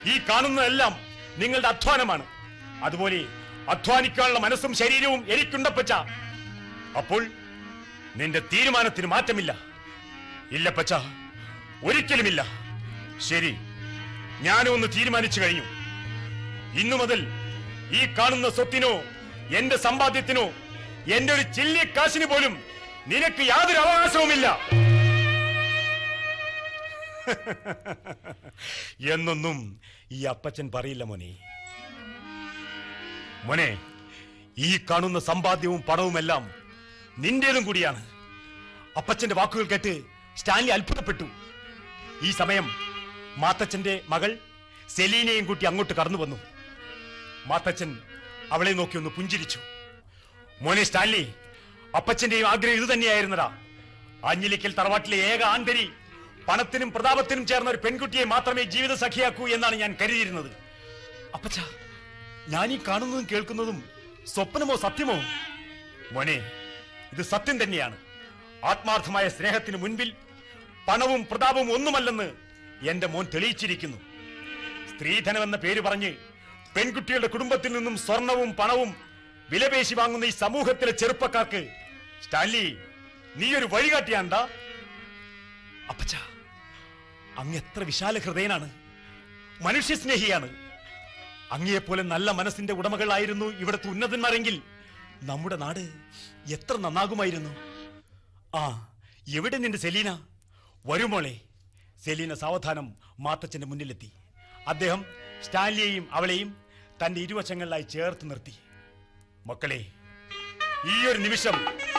ഈ കാണുന്നതെല്ലാം നിങ്ങളുടെ അധ്വാനമാണ് അതുപോലെ അധ്വാനിക്കാനുള്ള മനസ്സും ശരീരവും എനിക്കുണ്ടപ്പച്ച അപ്പോൾ നിന്റെ തീരുമാനത്തിന് മാറ്റമില്ല ഇല്ല പച്ച ഒരിക്കലുമില്ല ശരി ഞാനും ഒന്ന് തീരുമാനിച്ചു കഴിഞ്ഞു ഇന്നു മുതൽ ഈ കാണുന്ന സ്വത്തിനോ എന്റെ സമ്പാദ്യത്തിനോ എന്റെ ഒരു ചില്ലി കാശിന് പോലും നിനക്ക് യാതൊരു അവകാശവുമില്ല എന്നൊന്നും ഈ അപ്പച്ചൻ പറയില്ല മോനെ മോനെ ഈ കാണുന്ന സമ്പാദ്യവും പണവുമെല്ലാം നിന്റേതും കൂടിയാണ് അപ്പച്ചന്റെ വാക്കുകൾ കേട്ട് സ്റ്റാൻലി അത്ഭുതപ്പെട്ടു ഈ സമയം മാത്തച്ഛന്റെ മകൾ സെലീനയും കൂട്ടി അങ്ങോട്ട് കടന്നു വന്നു മാത്തച്ഛൻ അവളെ നോക്കി ഒന്ന് പുഞ്ചിരിച്ചു മോനെ സ്റ്റാൻലി അപ്പച്ചന്റെയും ആഗ്രഹം ഇത് തന്നെയായിരുന്നടാ ആഞ്ഞിലിക്കൽ തറവാട്ടിലെ ഏക ആന്തരി പണത്തിനും പ്രതാപത്തിനും ചേർന്ന ഒരു പെൺകുട്ടിയെ മാത്രമേ ജീവിത സഖിയാക്കൂ എന്നാണ് ഞാൻ കരുതിയിരുന്നത് അപ്പച്ച ഞാൻ ഈ കാണുന്നതും കേൾക്കുന്നതും സ്വപ്നമോ സത്യമോ മോനെ ഇത് സത്യം തന്നെയാണ് ആത്മാർത്ഥമായ സ്നേഹത്തിന് മുൻപിൽ പണവും പ്രതാപവും ഒന്നുമല്ലെന്ന് എന്റെ മോൻ തെളിയിച്ചിരിക്കുന്നു സ്ത്രീധനം എന്ന പേര് പറഞ്ഞ് പെൺകുട്ടികളുടെ കുടുംബത്തിൽ നിന്നും സ്വർണവും പണവും വിലപേശി വാങ്ങുന്ന ഈ സമൂഹത്തിലെ ചെറുപ്പക്കാർക്ക് സ്റ്റാൻലി നീ ഒരു വഴികാട്ടിയാണ്ടാ അപ്പച്ച അങ്ങ് എത്ര വിശാല ഹൃദയനാണ് മനുഷ്യസ്നേഹിയാണ് അങ്ങയെപ്പോലെ നല്ല മനസ്സിന്റെ ഉടമകളായിരുന്നു ഇവിടുത്തെ ഉന്നതന്മാരെങ്കിൽ നമ്മുടെ നാട് എത്ര നന്നാകുമായിരുന്നു ആ എവിടെ നിന്റെ സെലീന വരുമോളെ സെലീന സാവധാനം മാത്തച്ഛന്റെ മുന്നിലെത്തി അദ്ദേഹം സ്റ്റാൻലിയെയും അവളെയും തന്റെ ഇരുവശങ്ങളിലായി ചേർത്ത് നിർത്തി മക്കളെ ഈ ഒരു നിമിഷം